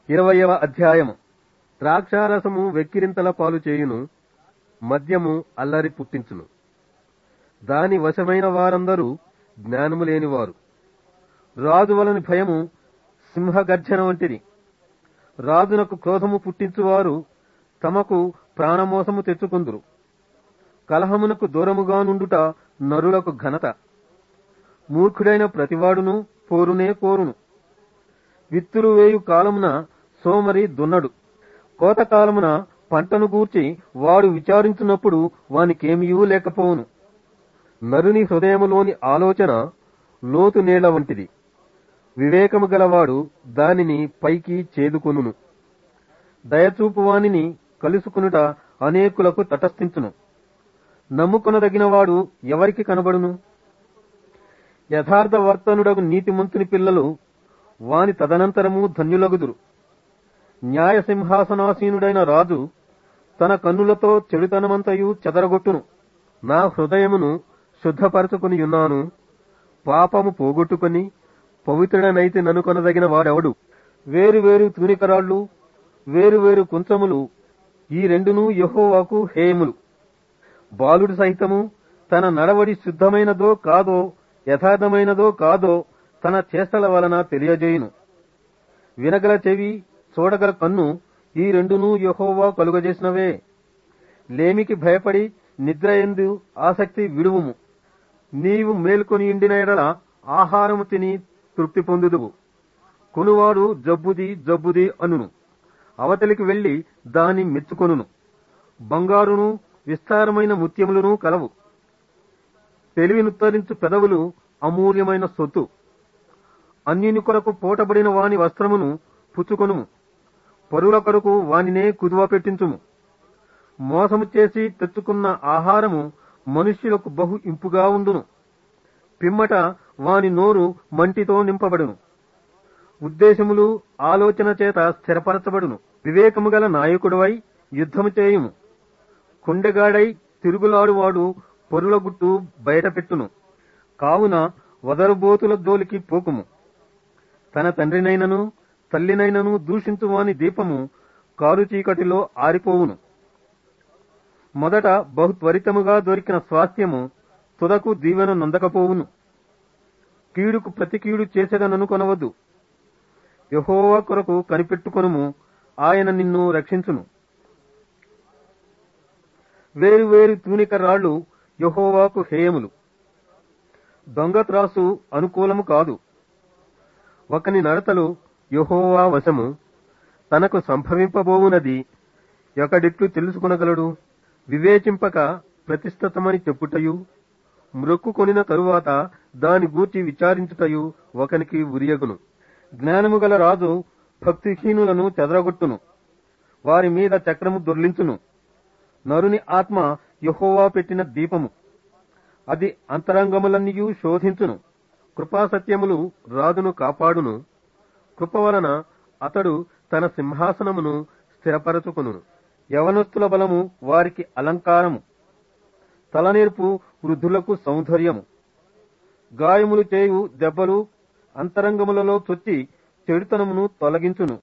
ఇరవయవ అధ్యాయము ద్రాక్షారసము వెక్కిరింతల పాలు చేయును మద్యము అల్లరి పుట్టించును దాని వశమైన వారందరూ జ్ఞానము లేనివారు రాజు వలని భయము సింహగర్జన వంటిది రాజునకు క్రోధము పుట్టించువారు తమకు ప్రాణమోసము తెచ్చుకుందురు కలహమునకు దూరముగా నుండుట నరులకు ఘనత మూర్ఖుడైన ప్రతివాడును పోరునే కోరును విత్తులు వేయు కాలమున సోమరి దున్నడు కోతకాలమున పంటను గూర్చి వాడు విచారించున్నప్పుడు వానికేమియూ లేకపోవును నరుని హృదయములోని ఆలోచన లోతు నీళ్ల వంటిది వివేకము గలవాడు దానిని పైకి చేదుకొనును దయచూపు వానిని కలుసుకునుట అనేకులకు తటస్థించును నమ్ముకొనదగినవాడు ఎవరికి కనబడును యథార్థ వర్తనుడగు నీతిమంతుని పిల్లలు వాని తదనంతరము ధన్యులగుదురు న్యాయ సింహాసనాసీనుడైన రాజు తన కన్నులతో చెడుతనమంతయు చెదరగొట్టును నా హృదయమును శుద్ధపరచుకుని ఉన్నాను పాపము పోగొట్టుకొని పవిత్రుడనైతే ననుకొనదగిన వాడెవడు వేరు వేరు తూనికరాళ్ళు వేరు వేరు కుంచములు ఈ రెండును యహోవాకు హేయములు బాలుడు సైతము తన నడవడి శుద్ధమైనదో కాదో యథార్థమైనదో కాదో తన చేష్టల వలన తెలియజేయును వినగల చెవి చూడగల కన్ను ఈ రెండును యహోవా కలుగజేసినవే లేమికి భయపడి నిద్ర ఎందు ఆసక్తి విడువుము నీవు మేల్కొని ఇండిన ఎడల ఆహారము తిని తృప్తి పొందుదువు కొనువాడు జబ్బుది జబ్బుది అనును అవతలికి వెళ్లి దాని మెచ్చుకొనును బంగారును విస్తారమైన ముత్యములను కలవు తెలివినుత్తరించు పెదవులు అమూల్యమైన సొత్తు అన్యుని కొరకు పోటబడిన వాని వస్త్రమును పుచ్చుకొనుము పరుల కొరకు వానినే కుదువ పెట్టించుము మోసము చేసి తెచ్చుకున్న ఆహారము మనుష్యులకు బహు ఇంపుగా ఉండును పిమ్మట వాని నోరు మంటితో నింపబడును ఉద్దేశములు ఆలోచన చేత స్థిరపరచబడును వివేకము గల నాయకుడువై యుద్ధము చేయుము కుండెగాడై తిరుగులాడువాడు పొరుల గుట్టు బయటపెట్టును కావున వదరుబోతుల జోలికి పోకుము తన తండ్రినైనను తల్లినైనను దూషించు వాని దీపము కారు చీకటిలో ఆరిపోవును మొదట బహు త్వరితముగా దొరికిన స్వాస్థ్యము తుదకు దీవెన నందకపోవును కీడుకు ప్రతి కీడు చేసేదననుకొనవద్దు యహోవా కొరకు కనిపెట్టుకొనుము ఆయన నిన్ను రక్షించును వేరు వేరు తూనిక రాళ్లు యహోవాకు హేయములు దొంగ త్రాసు అనుకూలము కాదు ఒకని నడతలు యహోవా వశము తనకు సంభవింపబోవునది ఒకడిట్లు తెలుసుకొనగలడు వివేచింపక ప్రతిష్టతమని చెప్పుటయు మ్రొక్కుకొనిన తరువాత దాని గూర్చి విచారించుటయు ఒకనికి ఉరియగును జ్ఞానము గల రాజు భక్తిహీనులను చెదరగొట్టును వారి మీద చక్రము దొర్లించును నరుని ఆత్మ యహోవా పెట్టిన దీపము అది అంతరంగములన్నీయూ శోధించును కృపాసత్యములు రాజును కాపాడును కృప వలన అతడు తన సింహాసనమును స్థిరపరచుకును యవనస్తుల బలము వారికి అలంకారము తలనేర్పు వృద్ధులకు సౌందర్యము గాయములు చేయు దెబ్బలు అంతరంగములలో చొచ్చి చెడుతనమును తొలగించును